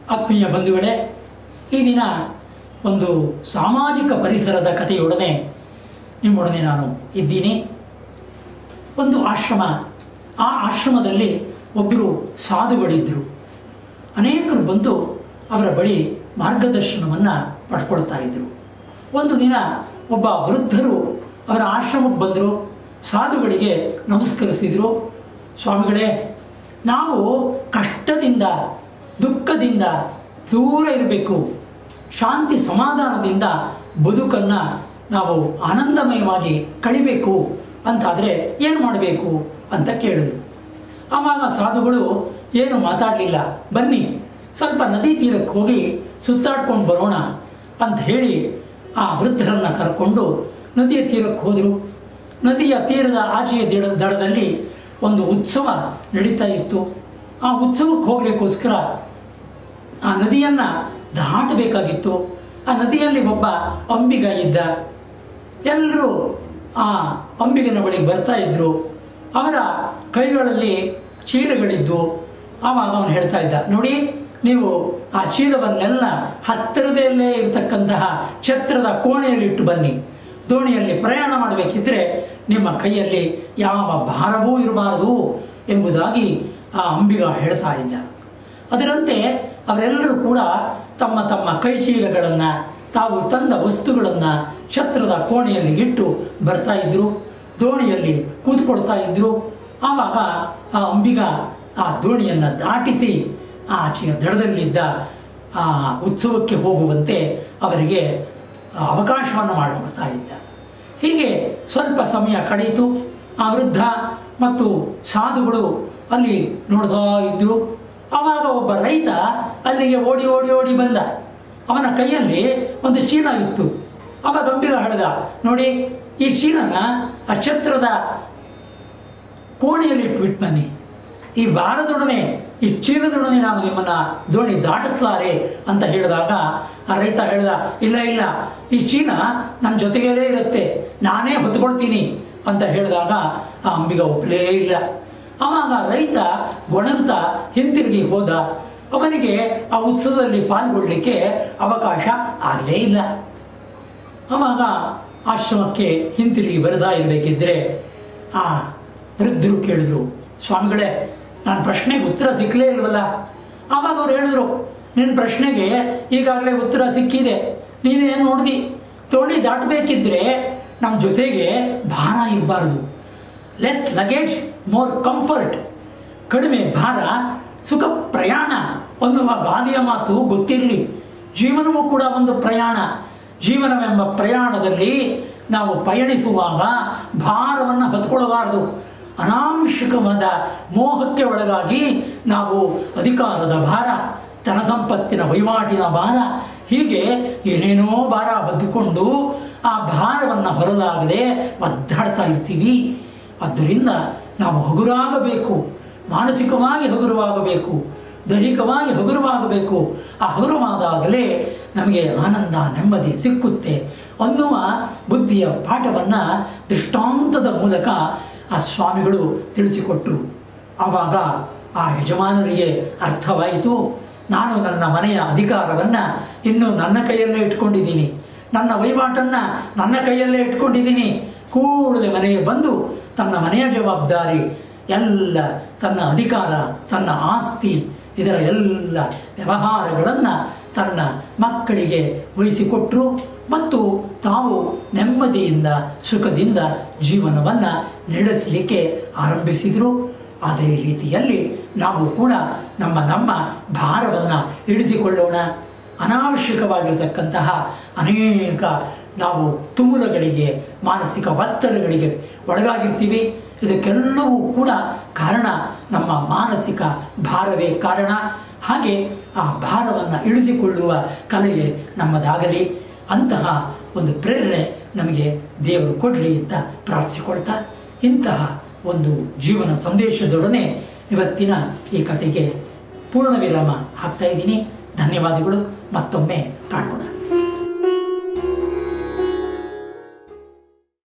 ಆತ್ಮೀಯ ಬಂಧುಗಳೇ ಈ ದಿನ ಒಂದು ಸಾಮಾಜಿಕ ಪರಿಸರದ ಕಥೆಯೊಡನೆ ನಿಮ್ಮೊಡನೆ ನಾನು ಇದ್ದೀನಿ ಒಂದು ಆಶ್ರಮ ಆ ಆಶ್ರಮದಲ್ಲಿ ಒಬ್ಬರು ಸಾಧುಗಳಿದ್ದರು ಅನೇಕರು ಬಂದು ಅವರ ಬಳಿ ಮಾರ್ಗದರ್ಶನವನ್ನು ಪಡ್ಕೊಳ್ತಾ ಇದ್ದರು ಒಂದು ದಿನ ಒಬ್ಬ ವೃದ್ಧರು ಅವರ ಆಶ್ರಮಕ್ಕೆ ಬಂದರು ಸಾಧುಗಳಿಗೆ ನಮಸ್ಕರಿಸಿದರು ಸ್ವಾಮಿಗಳೇ ನಾವು ಕಷ್ಟದಿಂದ ದುಃಖದಿಂದ ದೂರ ಇರಬೇಕು ಶಾಂತಿ ಸಮಾಧಾನದಿಂದ ಬದುಕನ್ನು ನಾವು ಆನಂದಮಯವಾಗಿ ಕಳಿಬೇಕು ಅಂತಾದರೆ ಏನು ಮಾಡಬೇಕು ಅಂತ ಕೇಳಿದ್ರು ಆವಾಗ ಸಾಧುಗಳು ಏನು ಮಾತಾಡಲಿಲ್ಲ ಬನ್ನಿ ಸ್ವಲ್ಪ ನದಿ ತೀರಕ್ಕೆ ಹೋಗಿ ಸುತ್ತಾಡ್ಕೊಂಡು ಬರೋಣ ಅಂತ ಹೇಳಿ ಆ ವೃದ್ಧರನ್ನು ಕರ್ಕೊಂಡು ನದಿಯ ತೀರಕ್ಕೆ ಹೋದರು ನದಿಯ ತೀರದ ಆಚೆಯ ದಿಡ ದಡದಲ್ಲಿ ಒಂದು ಉತ್ಸವ ನಡೀತಾ ಇತ್ತು ಆ ಉತ್ಸವಕ್ಕೆ ಹೋಗ್ಲಿಕ್ಕೋಸ್ಕರ ಆ ನದಿಯನ್ನು ದಾಟಬೇಕಾಗಿತ್ತು ಆ ನದಿಯಲ್ಲಿ ಒಬ್ಬ ಅಂಬಿಗ ಇದ್ದ ಎಲ್ಲರೂ ಆ ಅಂಬಿಗನ ಬಳಿಗೆ ಬರ್ತಾ ಇದ್ದರು ಅವರ ಕೈಗಳಲ್ಲಿ ಚೀಲಗಳಿದ್ದು ಆವಾಗ ಅವನು ಹೇಳ್ತಾ ಇದ್ದ ನೋಡಿ ನೀವು ಆ ಚೀಲವನ್ನೆಲ್ಲ ಹತ್ತಿರದಲ್ಲೇ ಇರತಕ್ಕಂತಹ ಛತ್ರದ ಕೋಣೆಯಲ್ಲಿಟ್ಟು ಬನ್ನಿ ದೋಣಿಯಲ್ಲಿ ಪ್ರಯಾಣ ಮಾಡಬೇಕಿದ್ರೆ ನಿಮ್ಮ ಕೈಯಲ್ಲಿ ಯಾವ ಭಾರವೂ ಇರಬಾರದು ಎಂಬುದಾಗಿ ಆ ಅಂಬಿಗ ಹೇಳ್ತಾ ಇದ್ದ ಅದರಂತೆ ಅವರೆಲ್ಲರೂ ಕೂಡ ತಮ್ಮ ತಮ್ಮ ಕೈ ಚೀಲಗಳನ್ನು ತಾವು ತಂದ ವಸ್ತುಗಳನ್ನು ಛತ್ರದ ಕೋಣೆಯಲ್ಲಿ ಇಟ್ಟು ಬರ್ತಾ ಇದ್ರು ದೋಣಿಯಲ್ಲಿ ಕೂತ್ಕೊಳ್ತಾ ಇದ್ರು ಆವಾಗ ಆ ಅಂಬಿಗ ಆ ದೋಣಿಯನ್ನು ದಾಟಿಸಿ ಆ ಆಚೆಯ ದಡದಲ್ಲಿದ್ದ ಆ ಉತ್ಸವಕ್ಕೆ ಹೋಗುವಂತೆ ಅವರಿಗೆ ಅವಕಾಶವನ್ನು ಮಾಡಿಕೊಡ್ತಾ ಇದ್ದ ಹೀಗೆ ಸ್ವಲ್ಪ ಸಮಯ ಕಳೆಯಿತು ಆ ವೃದ್ಧ ಮತ್ತು ಸಾಧುಗಳು ಅಲ್ಲಿ ನೋಡ್ತಾ ಇದ್ದರು ಆವಾಗ ಒಬ್ಬ ರೈತ ಅಲ್ಲಿಗೆ ಓಡಿ ಓಡಿ ಓಡಿ ಬಂದ ಅವನ ಕೈಯಲ್ಲಿ ಒಂದು ಚೀಲ ಇತ್ತು ಅವಾಗ ಗಂಭೀರ ಹೇಳ್ದ ನೋಡಿ ಈ ಚೀಲನ ಆ ಛತ್ರದ ಕೋಣೆಯಲ್ಲಿ ಇಟ್ಬಿಟ್ಟು ಬನ್ನಿ ಈ ಭಾರದೊಡನೆ ಈ ಚೀಲದೊಡನೆ ನಾನು ನಿಮ್ಮನ್ನು ದೋಣಿ ದಾಟಿಸ್ಲಾರೆ ಅಂತ ಹೇಳಿದಾಗ ಆ ರೈತ ಹೇಳ್ದ ಇಲ್ಲ ಇಲ್ಲ ಈ ಚೀಲ ನನ್ನ ಜೊತೆಗೇ ಇರುತ್ತೆ ನಾನೇ ಹೊತ್ಕೊಳ್ತೀನಿ ಅಂತ ಹೇಳಿದಾಗ ಆ ಅಂಬಿಗ ಒಪ್ಪಲೇ ಇಲ್ಲ ಆವಾಗ ರೈತ ಗೊಣಗ್ತಾ ಹಿಂತಿರುಗಿ ಹೋದ ಅವನಿಗೆ ಆ ಉತ್ಸವದಲ್ಲಿ ಪಾಲ್ಗೊಳ್ಳಲಿಕ್ಕೆ ಅವಕಾಶ ಆಗಲೇ ಇಲ್ಲ ಆವಾಗ ಆಶ್ರಮಕ್ಕೆ ಹಿಂತಿರುಗಿ ಬರದಾ ಇರಬೇಕಿದ್ರೆ ಆ ವೃದ್ಧರು ಕೇಳಿದ್ರು ಸ್ವಾಮಿಗಳೇ ನನ್ನ ಪ್ರಶ್ನೆಗೆ ಉತ್ತರ ಸಿಕ್ಕಲೇ ಇಲ್ವಲ್ಲ ಆವಾಗ ಅವ್ರು ಹೇಳಿದ್ರು ನಿನ್ನ ಪ್ರಶ್ನೆಗೆ ಈಗಾಗಲೇ ಉತ್ತರ ಸಿಕ್ಕಿದೆ ನೀನೇನು ನೋಡ್ದಿ ತೋಣಿ ದಾಟಬೇಕಿದ್ರೆ ನಮ್ಮ ಜೊತೆಗೆ ಭಾರ ಇರಬಾರ್ದು ಲೆಟ್ ಲಗೇಜ್ ಮೋರ್ ಕಂಫರ್ಟ್ ಕಡಿಮೆ ಭಾರ ಸುಖ ಪ್ರಯಾಣ ಅನ್ನುವ ಗಾದೆಯ ಮಾತು ಗೊತ್ತಿರಲಿ ಜೀವನವೂ ಕೂಡ ಒಂದು ಪ್ರಯಾಣ ಜೀವನವೆಂಬ ಪ್ರಯಾಣದಲ್ಲಿ ನಾವು ಪಯಣಿಸುವಾಗ ಭಾರವನ್ನು ಹೊತ್ಕೊಳ್ಳಬಾರದು ಅನಾವಶ್ಯಕವಾದ ಮೋಹಕ್ಕೆ ಒಳಗಾಗಿ ನಾವು ಅಧಿಕಾರದ ಭಾರ ಧನ ಸಂಪತ್ತಿನ ವಹಿವಾಟಿನ ಭಾರ ಹೀಗೆ ಏನೇನೋ ಭಾರ ಹೊದ್ದುಕೊಂಡು ಆ ಭಾರವನ್ನು ಹೊರಲಾಗದೆ ಒದ್ದಾಡ್ತಾ ಇರ್ತೀವಿ ಆದ್ದರಿಂದ ನಾವು ಹಗುರಾಗಬೇಕು ಮಾನಸಿಕವಾಗಿ ಹಗುರವಾಗಬೇಕು ದೈಹಿಕವಾಗಿ ಹಗುರವಾಗಬೇಕು ಆ ಹಗುರವಾದಾಗಲೇ ನಮಗೆ ಆನಂದ ನೆಮ್ಮದಿ ಸಿಕ್ಕುತ್ತೆ ಅನ್ನುವ ಬುದ್ಧಿಯ ಪಾಠವನ್ನು ದೃಷ್ಟಾಂತದ ಮೂಲಕ ಆ ಸ್ವಾಮಿಗಳು ತಿಳಿಸಿಕೊಟ್ರು ಆವಾಗ ಆ ಯಜಮಾನರಿಗೆ ಅರ್ಥವಾಯಿತು ನಾನು ನನ್ನ ಮನೆಯ ಅಧಿಕಾರವನ್ನು ಇನ್ನು ನನ್ನ ಕೈಯಲ್ಲೇ ಇಟ್ಕೊಂಡಿದ್ದೀನಿ ನನ್ನ ವಹಿವಾಟನ್ನು ನನ್ನ ಕೈಯಲ್ಲೇ ಇಟ್ಕೊಂಡಿದ್ದೀನಿ ಕೂಡಲೇ ಮನೆಗೆ ಬಂದು ತನ್ನ ಮನೆಯ ಜವಾಬ್ದಾರಿ ಎಲ್ಲ ತನ್ನ ಅಧಿಕಾರ ತನ್ನ ಆಸ್ತಿ ಇದರ ಎಲ್ಲ ವ್ಯವಹಾರಗಳನ್ನು ತನ್ನ ಮಕ್ಕಳಿಗೆ ವಹಿಸಿಕೊಟ್ಟರು ಮತ್ತು ತಾವು ನೆಮ್ಮದಿಯಿಂದ ಸುಖದಿಂದ ಜೀವನವನ್ನು ನಡೆಸಲಿಕ್ಕೆ ಆರಂಭಿಸಿದರು ಅದೇ ರೀತಿಯಲ್ಲಿ ನಾವು ಕೂಡ ನಮ್ಮ ನಮ್ಮ ಭಾರವನ್ನು ಇಳಿಸಿಕೊಳ್ಳೋಣ ಅನಾವಶ್ಯಕವಾಗಿರತಕ್ಕಂತಹ ಅನೇಕ ನಾವು ತುಮುಲಗಳಿಗೆ ಮಾನಸಿಕ ಒತ್ತಡಗಳಿಗೆ ಒಳಗಾಗಿರ್ತೀವಿ ಇದಕ್ಕೆಲ್ಲವೂ ಕೂಡ ಕಾರಣ ನಮ್ಮ ಮಾನಸಿಕ ಭಾರವೇ ಕಾರಣ ಹಾಗೆ ಆ ಭಾರವನ್ನು ಇಳಿಸಿಕೊಳ್ಳುವ ಕಲೆಗೆ ನಮ್ಮದಾಗಲಿ ಅಂತಹ ಒಂದು ಪ್ರೇರಣೆ ನಮಗೆ ದೇವರು ಕೊಡಲಿ ಅಂತ ಪ್ರಾರ್ಥಿಸಿಕೊಳ್ತಾ ಇಂತಹ ಒಂದು ಜೀವನ ಸಂದೇಶದೊಡನೆ ಇವತ್ತಿನ ಈ ಕಥೆಗೆ ಪೂರ್ಣ ವಿರಾಮ ಹಾಕ್ತಾ ಇದ್ದೀನಿ ಧನ್ಯವಾದಗಳು ಮತ್ತೊಮ್ಮೆ